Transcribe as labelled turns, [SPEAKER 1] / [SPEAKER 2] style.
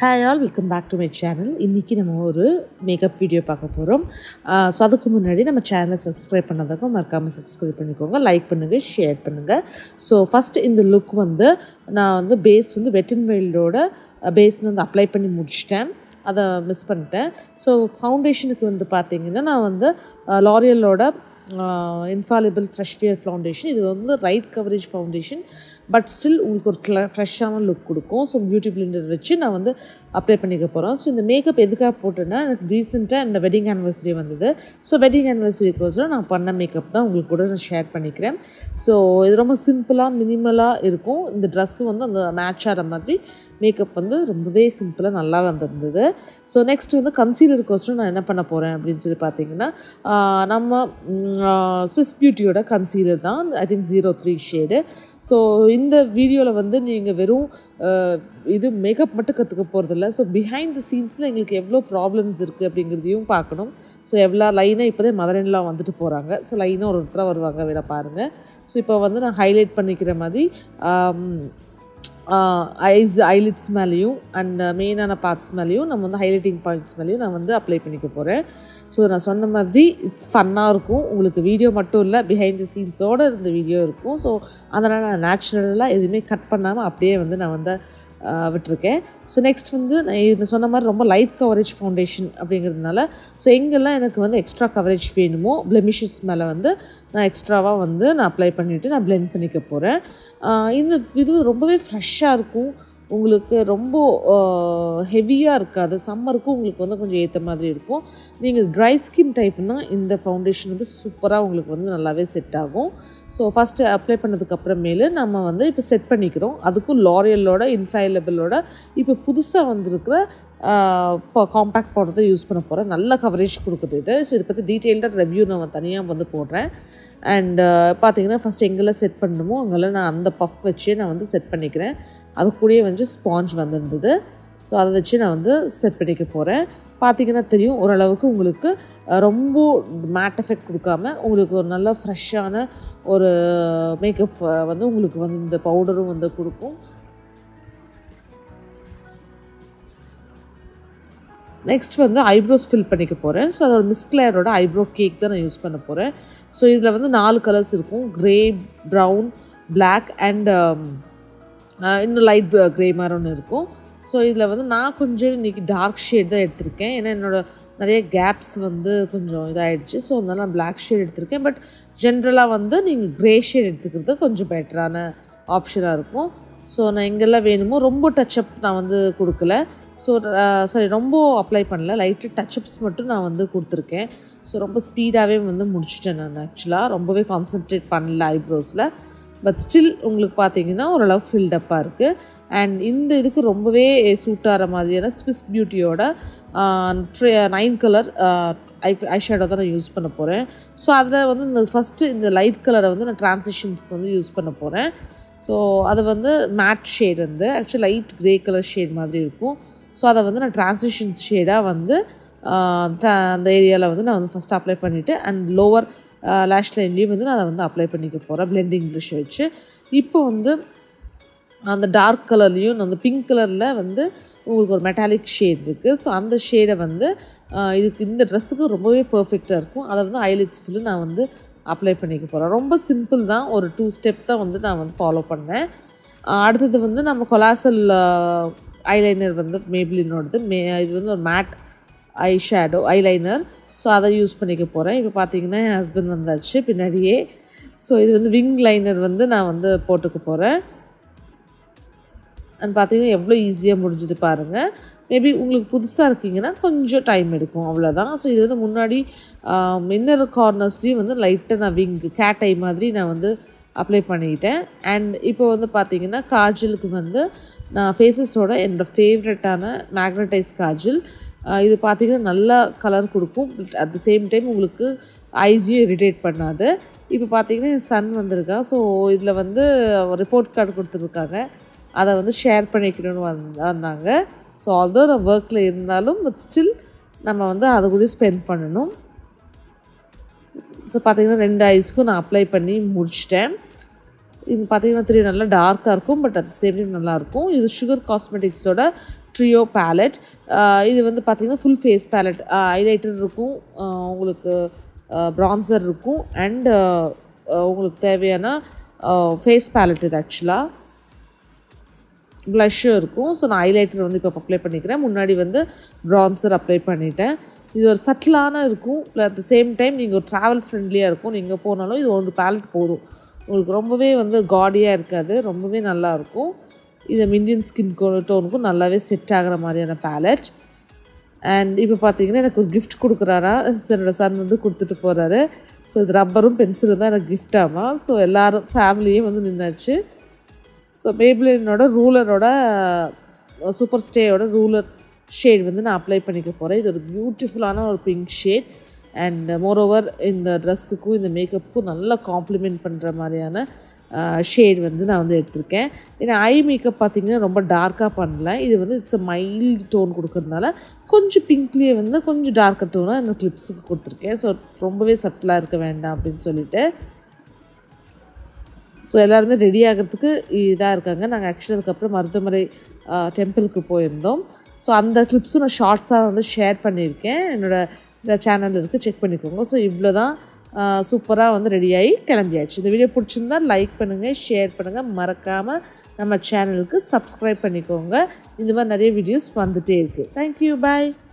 [SPEAKER 1] hi all welcome back to my channel இன்றைக்கி நம்ம ஒரு மேக்கப் வீடியோ பார்க்க போகிறோம் ஸோ அதுக்கு முன்னாடி நம்ம சேனலை சப்ஸ்கிரைப் பண்ணதாக்கும் மறக்காமல் சப்ஸ்கிரைப் பண்ணிக்கோங்க லைக் பண்ணுங்கள் ஷேர் பண்ணுங்கள் ஸோ ஃபஸ்ட்டு இந்த லுக் வந்து நான் வந்து பேஸ் வந்து வெட் அண்ட் வைல்டோட பேஸ் வந்து அப்ளை பண்ணி முடிச்சிட்டேன் அதை மிஸ் பண்ணிட்டேன் ஸோ ஃபவுண்டேஷனுக்கு வந்து பார்த்தீங்கன்னா நான் வந்து லாரியலோட இன்ஃபாலிபிள் ஃப்ரெஷ் வியர் ஃபவுண்டேஷன் இது வந்து light coverage foundation but still உங்களுக்கு ஒரு ஃப்ள ஃப்ரெஷ்ஷான லுக் கொடுக்கும் ஸோ பியூட்டி பிளெண்டர் வச்சு நான் வந்து அப்ளை பண்ணிக்க போகிறோம் ஸோ இந்த மேக்கப் எதுக்காக போட்டேன்னா எனக்கு ரீசெண்டாக இந்த வெட்டிங் ஆனிவர்சரி வந்தது ஸோ வெட்டிங் ஆனிவர்சரிக்கோசரம் நான் பண்ண மேக்கப் தான் உங்களுக்கு கூட நான் ஷேர் பண்ணிக்கிறேன் ஸோ இது ரொம்ப சிம்பிளாக மினிமலாக இருக்கும் இந்த ட்ரெஸ்ஸு வந்து அந்த மேட்ச் ஆகிற மாதிரி மேக்கப் வந்து ரொம்பவே சிம்பிளாக நல்லா வந்திருந்தது ஸோ நெக்ஸ்ட் வந்து கன்சீலருக்கோசரம் நான் என்ன பண்ண போகிறேன் அப்படின்னு சொல்லி பார்த்தீங்கன்னா நம்ம ஸ்விஸ் பியூட்டியோட கன்சீலர் தான் I think zero three shade so இந்த வீடியோவில் வந்து நீங்கள் வெறும் இது மேக்கப் மட்டும் கற்றுக்க போகிறதில்ல ஸோ பிஹைண்ட் த சீன்ஸில் எங்களுக்கு எவ்வளோ ப்ராப்ளம்ஸ் இருக்குது அப்படிங்கிறதையும் பார்க்கணும் ஸோ எவ்வளோ லைனாக இப்போதே மதரன்லாம் வந்துட்டு போகிறாங்க ஸோ லைனாக ஒரு ஒருத்தராக வருவாங்க வேணா பாருங்கள் ஸோ இப்போ வந்து நான் ஹைலைட் பண்ணிக்கிற மாதிரி ஐஸ் ஐலிட்ஸ் மேலேயும் அண்ட் மெயினான பார்ட்ஸ் மேலேயும் நம்ம வந்து ஹைலைட்டிங் பாயிண்ட்ஸ் மேலேயும் நான் வந்து அப்ளை பண்ணிக்க போகிறேன் ஸோ நான் சொன்ன மாதிரி இட்ஸ் ஃபன்னாக இருக்கும் உங்களுக்கு வீடியோ மட்டும் இல்லை பிஹைண்ட் த சீன்ஸோடு இருந்த வீடியோ இருக்கும் ஸோ அதனால் நான் நேச்சுரலாக எதுவுமே கட் பண்ணாமல் அப்படியே வந்து நான் வந்து விட்டுருக்கேன் ஸோ நெக்ஸ்ட் வந்து நான் இது சொன்ன மாதிரி ரொம்ப லைட் கவரேஜ் ஃபவுண்டேஷன் அப்படிங்கிறதுனால ஸோ எங்கெல்லாம் எனக்கு வந்து எக்ஸ்ட்ரா கவரேஜ் வேணுமோ பிளெமிஷஸ் மேலே வந்து நான் எக்ஸ்ட்ராவாக வந்து நான் அப்ளை பண்ணிவிட்டு நான் பிளெண்ட் பண்ணிக்க போகிறேன் இந்த இது ரொம்பவே ஃப்ரெஷ்ஷாக இருக்கும் உங்களுக்கு ரொம்ப ஹெவியாக இருக்காது சம்மருக்கும் உங்களுக்கு வந்து கொஞ்சம் ஏற்ற மாதிரி இருக்கும் நீங்கள் ட்ரை ஸ்கின் டைப்னால் இந்த ஃபவுண்டேஷன் வந்து சூப்பராக உங்களுக்கு வந்து நல்லாவே செட் ஆகும் ஸோ ஃபஸ்ட்டு அப்ளை பண்ணதுக்கப்புறமேலு நம்ம வந்து இப்போ செட் பண்ணிக்கிறோம் அதுக்கும் லாரியலோட இன்ஃபைலபிளோட இப்போ புதுசாக வந்திருக்கிற இப்போ காம்பேக்ட் பவுடர் தான் யூஸ் பண்ண போகிறேன் நல்ல கவரேஜ் கொடுக்குது இது ஸோ இதை பற்றி டீட்டெயில்டாக ரிவ்யூ நான் தனியாக வந்து போடுறேன் அண்டு பார்த்தீங்கன்னா ஃபஸ்ட் எங்கெல்லாம் செட் பண்ணணுமோ அங்கெல்லாம் நான் அந்த பஃப் வச்சே நான் வந்து செட் பண்ணிக்கிறேன் அது கூடயே வந்து ஸ்பாஞ்ச் வந்திருந்தது ஸோ அதை வச்சு நான் வந்து செட் பண்ணிக்க போகிறேன் பார்த்தீங்கன்னா தெரியும் ஓரளவுக்கு உங்களுக்கு ரொம்ப மேட் எஃபெக்ட் கொடுக்காம உங்களுக்கு ஒரு நல்ல ஃப்ரெஷ்ஷான ஒரு மேக்கப் வந்து உங்களுக்கு வந்து இந்த பவுடரும் வந்து கொடுக்கும் நெக்ஸ்ட் வந்து ஐப்ரோஸ் ஃபில் பண்ணிக்க போகிறேன் ஸோ அதோட மிஸ்க்லேயரோட ஐப்ரோ கேக் தான் நான் யூஸ் பண்ண போகிறேன் ஸோ இதில் வந்து நாலு கலர்ஸ் இருக்கும் க்ரே ப்ரௌன் பிளாக் அண்ட் இன்னும் லைட் க்ரே மாதிரி ஒன்று இருக்கும் ஸோ இதில் வந்து நான் கொஞ்சம் இன்றைக்கி டார்க் ஷேட் தான் எடுத்திருக்கேன் ஏன்னா என்னோடய நிறைய கேப்ஸ் வந்து கொஞ்சம் இதாகிடுச்சு ஸோ அதனால் நான் பிளாக் ஷேட் எடுத்திருக்கேன் பட் ஜென்ரலாக வந்து நீங்கள் க்ரே ஷேட் எடுத்துக்கிறது கொஞ்சம் பெட்டரான ஆப்ஷனாக இருக்கும் ஸோ நான் எங்கெல்லாம் வேணுமோ ரொம்ப டச்சப் நான் வந்து கொடுக்கல ஸோ சாரி ரொம்ப அப்ளை பண்ணல லைட்டு டச்சப்ஸ் மட்டும் நான் வந்து கொடுத்துருக்கேன் ஸோ ரொம்ப ஸ்பீடாகவே வந்து முடிச்சிட்டேன் நான் ஆக்சுவலாக ரொம்பவே கான்சென்ட்ரேட் பண்ணல ஐப்ரோஸில் பட் ஸ்டில் உங்களுக்கு பார்த்தீங்கன்னா ஓரளவு ஃபில்டப்பாக இருக்குது அண்ட் இந்த இதுக்கு ரொம்பவே சூட் ஆகிற மாதிரியான ஸ்விஸ் பியூட்டியோட tray nine colour eye eye shadow தான் நான் யூஸ் பண்ண போகிறேன் ஸோ அதில் வந்து இந்த ஃபஸ்ட்டு இந்த லைட் கலரை வந்து நான் ட்ரான்சிஷன்ஸ்க்கு வந்து யூஸ் பண்ண போகிறேன் ஸோ அது வந்து மேட் ஷேட் வந்து actually light grey colour shade மாதிரி இருக்கும் ஸோ அதை வந்து நான் ட்ரான்சிஷன் ஷேடாக வந்து அந்த ஏரியாவில் வந்து நான் வந்து ஃபஸ்ட் அப்ளை பண்ணிவிட்டு அண்ட் லோவர் லேஷ் லைன்லேயும் வந்து நான் அதை வந்து அப்ளை பண்ணிக்க போகிறேன் பிளெண்டிங் ப்ரஷ் வச்சு இப்போ வந்து அந்த டார்க் கலர்லேயும் அந்த பிங்க் கலரில் வந்து உங்களுக்கு ஒரு மெட்டாலிக் ஷேட் இருக்குது ஸோ அந்த ஷேடை வந்து இதுக்கு இந்த ட்ரெஸ்ஸுக்கு ரொம்பவே பர்ஃபெக்டாக இருக்கும் அதை வந்து ஐலிட்ஸ் ஃபுல்லு நான் வந்து அப்ளை பண்ணிக்க போகிறேன் ரொம்ப சிம்பிள் தான் ஒரு டூ ஸ்டெப் தான் வந்து நான் வந்து ஃபாலோ பண்ணேன் அடுத்தது வந்து நம்ம கொலாசல் ஐலைனர் வந்து மேப்ளினோடது மே இது வந்து ஒரு matte eye shadow eyeliner so அதை யூஸ் பண்ணிக்க போகிறேன் இப்போ பார்த்தீங்கன்னா என் ஹஸ்பண்ட் வந்தாச்சு பின்னாடியே ஸோ இது வந்து விங் லைனர் வந்து நான் வந்து போட்டுக்க போகிறேன் அண்ட் பார்த்தீங்கன்னா எவ்வளோ ஈஸியாக முடிஞ்சது பாருங்கள் மேபி உங்களுக்கு புதுசாக இருக்கீங்கன்னா கொஞ்சம் டைம் எடுக்கும் அவ்வளோதான் ஸோ இது வந்து முன்னாடி இன்னர் கார்னர்ஸ்லேயும் வந்து லைட்டாக நான் விங் கேட் ஐ மாதிரி நான் வந்து அப்ளை பண்ணிக்கிட்டேன் அண்ட் இப்போ வந்து பார்த்திங்கன்னா காஜலுக்கு வந்து நான் ஃபேஸஸோட என்னோடய ஃபேவரட்டான மேக்னடைஸ் காஜல் இது பார்த்திங்கன்னா நல்லா கலர் கொடுக்கும் அட் த சேம் டைம் உங்களுக்கு ஐஸியும் இரிட்டேட் பண்ணாது இப்போ பார்த்திங்கன்னா என் சன் வந்திருக்கான் ஸோ இதில் வந்து ரிப்போர்ட் கார்டு கொடுத்துருக்காங்க அதை வந்து ஷேர் பண்ணிக்கணும்னு வந் வந்தாங்க ஸோ ஆல்தோ நான் ஒர்க்கில் இருந்தாலும் பட் ஸ்டில் நம்ம வந்து அதை கூட ஸ்பெண்ட் பண்ணணும் ஸோ பார்த்திங்கன்னா ரெண்டு ஐஸ்க்கும் நான் அப்ளை பண்ணி முடிச்சிட்டேன் இது பார்த்தீங்கன்னா தெரியும் நல்லா டார்க்காக இருக்கும் பட் அட் சேம் டைம் நல்லாயிருக்கும் இது சுகர் காஸ்மெட்டிக்ஸோட ட்ரியோ பேலட் இது வந்து பார்த்திங்கன்னா ஃபுல் ஃபேஸ் பேலட் ஹைலைட்டர் இருக்கும் ஆஹ் உங்களுக்கு ப்ரான்சர் இருக்கும் அண்ட் உங்களுக்கு தேவையான ஃபேஸ் பேலட் இது ஆக்சுவலாக ப்ளஷ்ஷும் இருக்கும் ஸோ நான் ஹைலைட்டர் வந்து இப்போ அப்ளை பண்ணிக்கிறேன் முன்னாடி வந்து ப்ரான்சர் அப்ளை பண்ணிட்டேன் இது ஒரு சட்டிலான இருக்கும் அட் த சேம் டைம் நீங்கள் ஒரு ட்ராவல் ஃப்ரெண்ட்லியாக இருக்கும் நீங்கள் போனாலும் இது ஒரு பேலட் போதும் உங்களுக்கு ரொம்பவே வந்து காடியாக இருக்காது ரொம்பவே நல்லா இருக்கும் இது மிண்டியன் ஸ்கின் டோனுக்கும் நல்லாவே செட் ஆகிற மாதிரியான பேலட் அண்ட் இப்போ பார்த்தீங்கன்னா எனக்கு ஒரு gift கொடுக்குறாரா என்னோட சன் வந்து கொடுத்துட்டு போகிறாரு ஸோ இது ரப்பரும் பென்சிலும் தான் எனக்கு gift ஆமா ஸோ எல்லோரும் ஃபேமிலியும் வந்து நின்னாச்சு ஸோ மேப்ளினோட ரூலரோட சூப்பர் ஸ்டேயோட ரூலர் ஷேட் வந்து நான் அப்ளை பண்ணிக்க போகிறேன் இது ஒரு பியூட்டிஃபுல்லான ஒரு பிங்க் ஷேட் அண்ட் மோரோவர் இந்த ட்ரெஸ்ஸுக்கும் இந்த மேக்கப்புக்கும் நல்லா காம்ப்ளிமெண்ட் பண்ணுற மாதிரியான ஷேட் வந்து நான் வந்து எடுத்திருக்கேன் ஏன்னா ஐ மேக்கப் பார்த்தீங்கன்னா ரொம்ப டார்க்காக பண்ணல இது வந்து இட்ஸ் அ மைல்டு டோன் கொடுக்கறதுனால கொஞ்சம் பிங்க்லேயே வந்து கொஞ்சம் டார்க்கர் டோனாக இந்த கிளிப்ஸுக்கு கொடுத்துருக்கேன் ஸோ ரொம்பவே சட்டிலாக இருக்க வேண்டாம் அப்படின்னு சொல்லிட்டு ஸோ எல்லாருமே ரெடி ஆகிறதுக்கு இதாக இருக்காங்க நாங்கள் ஆக்சுவலி அதுக்கப்புறம் மருதமலை டெம்பிளுக்கு போயிருந்தோம் ஸோ அந்த கிளிப்ஸும் நான் ஷார்ட்ஸாக வந்து ஷேர் பண்ணியிருக்கேன் என்னோடய சேனல் இருக்குது செக் பண்ணிக்கோங்க ஸோ இவ்வளோ தான் சூப்பராக வந்து ரெடியாகி கிளம்பியாச்சு இந்த வீடியோ பிடிச்சிருந்தா லைக் பண்ணுங்கள் ஷேர் பண்ணுங்கள் மறக்காமல் நம்ம சேனலுக்கு சப்ஸ்கிரைப் பண்ணிக்கோங்க இந்த மாதிரி நிறைய வீடியோஸ் வந்துகிட்டே இருக்குது தேங்க்யூ பாய்